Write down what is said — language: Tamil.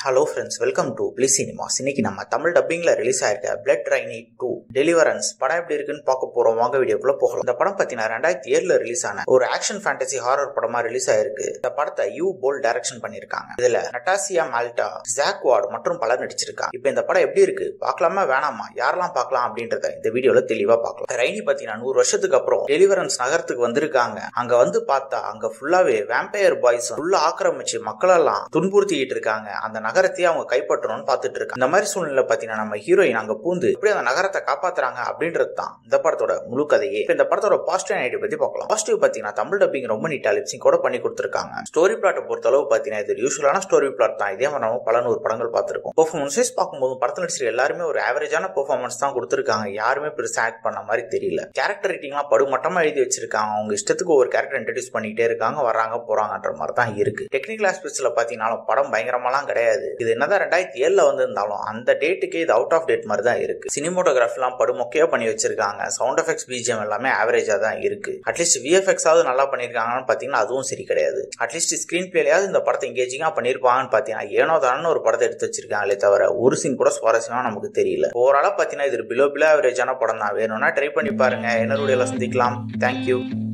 hello friends welcome to Bliss cinemas இன்னைக்கு நம்ம தமிழ் டப்பிங்ல ரிலீஸ் ஆயிருக்க பிளட் ரைனி டூ டெலிவரன்ஸ் படம் எப்படி இருக்குன்னு பார்க்க போறோம் வாங்க வீடியோக்குள்ள போகலாம் இந்த படம் பார்த்தீங்கன்னா ரெண்டாயிரத்தி ஏழுல ரிலீஸ் ஆன ஒரு ஆக்ஷன் ஃபேண்டசி ஹாரர் படமா ரிலீஸ் ஆயிருக்கு இந்த படத்தை யூ போல் டைரக்ஷன் பண்ணிருக்காங்க இதுல நட்டாசியா மால்டா ஜாக் வார்டு மற்றும் பலர் நடிச்சிருக்காங்க இப்போ இந்த படம் எப்படி இருக்கு பார்க்கலாமா வேணாமா யாரெல்லாம் பார்க்கலாம் அப்படின்றத இந்த வீடியோல தெளிவா பார்க்கலாம் ரைனி பார்த்தீங்கன்னா நூறு வருஷத்துக்கு அப்புறம் டெலிவரன்ஸ் நகரத்துக்கு வந்திருக்காங்க அங்க வந்து பார்த்தா அங்க ஃபுல்லாவே வேம்பையர் பாய்ஸ் ஃபுல்லா ஆக்கிரமிச்சு மக்களெல்லாம் துன்புறுத்திக்கிட்டு இருக்காங்க அந்த நகரத்தையே அவங்க கைப்பற்றணும்னு பார்த்துட்டு இருக்காங்க இந்த மாதிரி சூழ்நிலை பார்த்தீங்கன்னா நம்ம ஹீரோயின் அங்க பூந்து எப்படி அந்த நகரத்தை காப்பாத்துறாங்க அப்படின்றது தான் இந்த படத்தோட முழு கதையே இப்ப இந்த படத்தோட பாசிட்டிவ் ஐடியா பத்தி பார்க்கலாம் பாசிட்டிவ் பார்த்தீங்கன்னா தமிழ் டப்பிங் ரொம்ப நீட்டா லிப்சிங் கூட பண்ணி கொடுத்துருக்காங்க ஸ்டோரி பிளாட்டை பொறுத்த அளவு பார்த்தீங்கன்னா இது யூஸ்வலான ஸ்டோரி பிளாட் தான் இதே மாதிரி நம்ம பல நூறு படங்கள் பார்த்திருக்கோம் பெர்ஃபார்மன்ஸஸ் பார்க்கும்போது படத்தில் நடிச்சிருக்க எல்லாருமே ஒரு ஆவரேஜான பெர்ஃபார்மன்ஸ் தான் கொடுத்துருக்காங்க யாருமே பெருசா ஆக்ட் பண்ண மாதிரி தெரியல கேரக்டர் ரேட்டிங்லாம் படுமட்டமா எழுதி வச்சிருக்காங்க அவங்க இஷ்டத்துக்கு ஒரு கேரக்டர் இன்ட்ரடியூஸ் பண்ணிட்டே இருக்காங்க வராங்க போறாங்கன்ற மாதிரி தான் இருக்கு டெக்னிக்கல் ஆஸ்பெக்ட்ஸ்ல பாத்தீங்கன்னா படம் பயங்கரமாலாம் கிடையாது இது என்னதான் ரெண்டாயிரத்தி ஏழுல வந்திருந்தாலும் அந்த டேட்டுக்கு இது அவுட் ஆஃப் டேட் மாதிரி தான் இருக்கு சினிமோட்டோகிராஃபிலாம் படுமொக்கையா பண்ணி வச்சிருக்காங்க சவுண்ட் எஃபெக்ட்ஸ் பிஜிஎம் எல்லாமே ஆவரேஜா தான் இருக்கு அட்லீஸ்ட் விஎஃப்எக்ஸ் ஆவது நல்லா பண்ணிருக்காங்கன்னு பாத்தீங்கன்னா அதுவும் சரி கிடையாது அட்லீஸ்ட் ஸ்கிரீன் பிளேயாவது இந்த படத்தை எங்கேஜிங்கா பண்ணிருப்பாங்கன்னு பாத்தீங்கன்னா ஏனோ தானே ஒரு படத்தை எடுத்து வச்சிருக்காங்களே தவிர ஒரு சீன் கூட சுவாரஸ்யமா நமக்கு தெரியல ஓவராலா பாத்தீங்கன்னா இது பிலோ பிலோ ஆவரேஜான படம் தான் வேணும்னா ட்ரை பண்ணி பாருங்க என்ன சந்திக்கலாம் தேங்க்யூ